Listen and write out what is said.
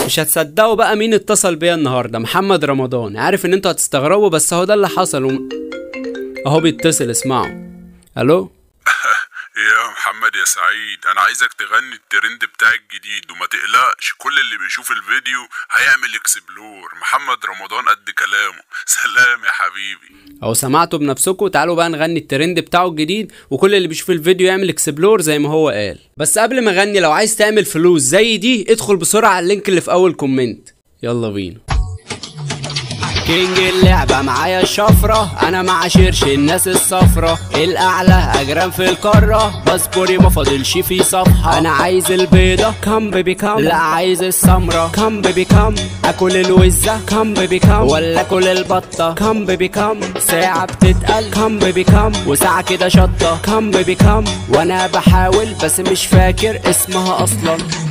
مش هتصدقوا بقى مين اتصل بيا النهارده محمد رمضان عارف ان انتوا هتستغربوا بس هو ده اللي حصل وم... اهو بيتصل اسمعوا الو يا محمد يا سعيد انا عايزك تغني الترند بتاع الجديد وما تقلقش كل اللي بيشوف الفيديو هيعمل اكسبلور محمد رمضان قد كلامه سلام يا حبيبي اهو سمعتوا بنفسكم تعالوا بقى نغني الترند بتاعه الجديد وكل اللي بيشوف الفيديو يعمل اكسبلور زي ما هو قال بس قبل ما اغني لو عايز تعمل فلوس زي دي ادخل بسرعه على اللينك اللي في اول كومنت يلا بينا كينج اللعبة معايا الشفرة أنا مع شرش الناس الصفرة الأعلى أجرام في القارة باسبوري ما فاضلش في صفحة أنا عايز البيضة كم بيبي كم لا عايز السمرة كم بيبي كم أكل الوزة كم بيبي كم ولا أكل البطة كم بيبي كم ساعة بتتقل كم بيبي كم وساعة كده شطة كم بيبي كم وأنا بحاول بس مش فاكر اسمها أصلا